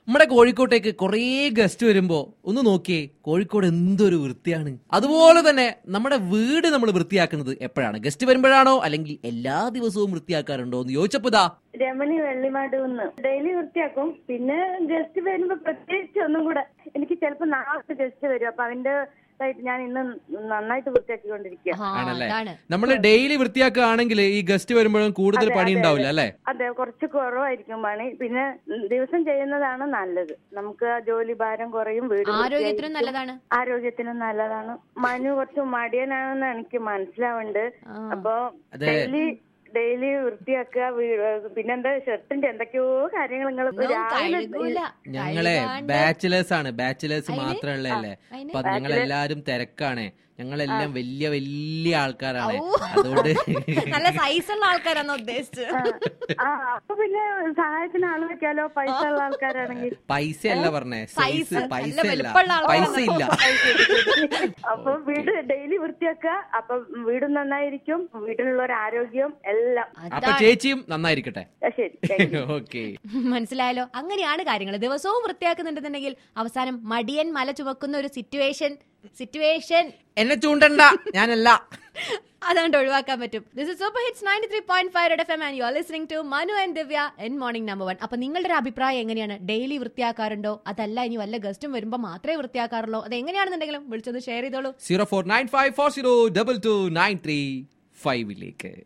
നമ്മുടെ കോഴിക്കോട്ടേക്ക് കുറേ ഗസ്റ്റ് വരുമ്പോ ഒന്ന് നോക്കിയേ കോഴിക്കോട് എന്തൊരു വൃത്തിയാണ് അതുപോലെ തന്നെ നമ്മുടെ വീട് നമ്മൾ വൃത്തിയാക്കുന്നത് എപ്പോഴാണ് ഗസ്റ്റ് വരുമ്പോഴാണോ അല്ലെങ്കിൽ എല്ലാ ദിവസവും വൃത്തിയാക്കാറുണ്ടോ എന്ന് ചോദിച്ചപ്പോ ഇതാ രമണി വെള്ളിമാടുന്ന് ഡെയിലി വൃത്തിയാക്കും പിന്നെ ഗസ്റ്റ് വരുമ്പോ പ്രത്യേകിച്ച് ഒന്നും കൂടെ എനിക്ക് ചിലപ്പോ നാളത്തെ ഗസ്റ്റ് വരും അപ്പൊ അതിന്റെ ഇതായിട്ട് ഞാൻ ഇന്ന് നന്നായിട്ട് വൃത്തിയാക്കിക്കൊണ്ടിരിക്കുക ആ, ആണല്ലേ അതാണ് നമ്മൾ ഡെയിലി വൃത്തിയാക്കുകയാണെങ്കിൽ ഈ ഗസ്റ്റ് വരുമ്പോഴും കൂടുതൽ പണി ഉണ്ടാവില്ല അല്ലേ അതെ കുറച്ച് കുറവായിരിക്കും പണി പിന്നെ ദിവസം ചെയ്യുന്നതാണ് നല്ലത് നമുക്ക് ആ ജോലി ഭാരം കുറയും വീട് ആരോഗ്യത്തിനും വൃത്തിയായിരിക്കും. നല്ലതാണ് ആരോഗ്യത്തിനും നല്ലതാണ് മനു കുറച്ച് മടിയനാണെന്ന് എനിക്ക് മനസ്സിലാവുന്നുണ്ട് ആ. അപ്പൊ അതെ. ഡെയിലി ഡെയിലി വൃത്തിയാക്കുക വീ- പിന്നെന്താ ഷർട്ടിന്റെ എന്തൊക്കെയോ കാര്യങ്ങൾ നിങ്ങൾ ഒന്നും കഴുകൂല. ഞങ്ങളെ കഴുകാണ്ട് ബാച്ചിലേഴ്സ് ആണ് ബാച്ചിലേഴ്സ് അതിന്? മാത്രമുള്ളതല്ലേ അതിന്? അപ്പൊ ഞങ്ങൾ എല്ലാരും തിരക്കാണ് ഞങ്ങളെല്ലാം വലിയ വലിയ ആൾക്കാരാണ് ഔ. അതുകൊണ്ട് നല്ല സൈസുള്ള ആൾക്കാരാണ് ഉദ്ദേശിച്ചത് ആ അപ്പൊ പിന്നെ സഹായത്തിന് ആള് വെക്കാലോ പൈസ ഉള്ള ആൾക്കാരാണെങ്കിൽ പൈസ അല്ല പറഞ്ഞേ Size. സൈസ് പൈസ നല്ല അല്ല വലുപ്പമുള്ള ആൾക്കാരാണ്. പൈസ ഇല്ല അപ്പൊ വീട് ഡെയിലി വൃത്തിയാക്കുക അപ്പൊ വീടും നന്നായിരിക്കും വീട്ടിലുള്ള ഒരു ആരോഗ്യം എല്ലാം അപ്പൊ അതാണ് ചേച്ചിയും നന്നായിരിക്കട്ടെ ആ, ശരി താങ്ക് യു. ഓക്കെ മനസ്സിലായല്ലോ അങ്ങനെയാണ് കാര്യങ്ങൾ ദിവസവും വൃത്തിയാക്കുന്നുണ്ടെന്നുണ്ടെങ്കിൽ അവസാനം മടിയൻ മല ചുമക്കുന്ന ഒരു സിറ്റുവേഷൻ സിറ്റുവേഷൻ എന്നെ ചൂണ്ടണ്ട ഞാനല്ല അതുകൊണ്ട് ഒഴിവാക്കാൻ പറ്റും this is super hits ninety three point five red F M and you are listening to Manu and Divya in morning number one അപ്പൊ നിങ്ങളുടെ ഒരു അഭിപ്രായം എങ്ങനെയാണ് ഡെയിലി വൃത്തിയാക്കാറുണ്ടോ അതല്ല ഇനി വല്ല ഗസ്റ്റും വരുമ്പോൾ മാത്രമേ വൃത്തിയാക്കാറുള്ളൂ അത് എങ്ങനെയാണെന്നുണ്ടെങ്കിലും വിളിച്ചത് ഷെയർ ചെയ്തോളൂ zero four nine five four zero double two nine three ഫൈവിലേക്ക്